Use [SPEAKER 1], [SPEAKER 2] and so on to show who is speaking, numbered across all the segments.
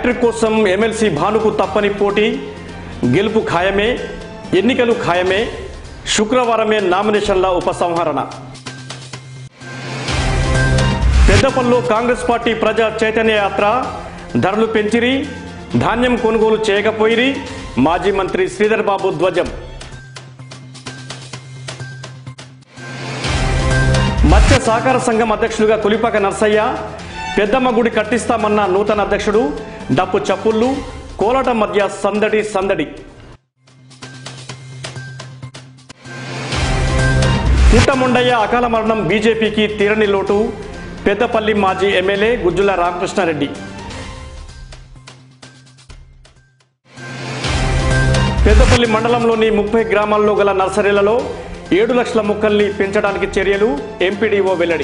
[SPEAKER 1] hat trick కోసం MLC భానుకు తప్పని పోటీ గెలుపు ఖాయమే ఎన్నికలు ఖాయమే శుక్రవారమే నామినేషన్ల ఉపసంహరణ పెద్దపల్లిలో కాంగ్రెస్ పార్టీ ప్రజా చైతన్య యాత్ర ధరలు పెంచిరి ధాన్యం కొనుగోలు చేయకపోయిరి మాజీ మంత్రి శ్రీధర్ బాబు ధ్వజం మత్స్య సహకార సంఘం అధ్యక్షులుగా కులిపాక నర్సయ్య పెద్దమ్మ గుడి కట్టిస్తామన్న నూతన అధ్యక్షుడు డప్పు చప్పుళ్ళు కోలాటం మధ్య సందడి సందడి పుట్టముండయ్య అకాల మరణం బీజేపీకి తీరని లోటు పెద్దపల్లి మాజీ ఎమ్మెల్యే గుజ్జుల రామకృష్ణారెడ్డి పెద్దపల్లి మండలంలోని ముప్పై గ్రామాల్లో గల నర్సరీలలో ఏడు లక్షల మొక్కల్ని పెంచడానికి చర్యలు ఎంపీడీఓ వెల్లడి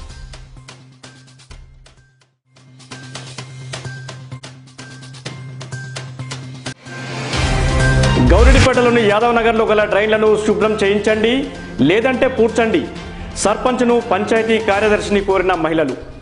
[SPEAKER 1] గౌరిడిపేటలోని యాదవ్ నగర్లో గల డ్రైన్లను శుభ్రం చేయించండి లేదంటే పూడ్చండి సర్పంచ్ను పంచాయతీ కార్యదర్శిని కోరిన మహిళలు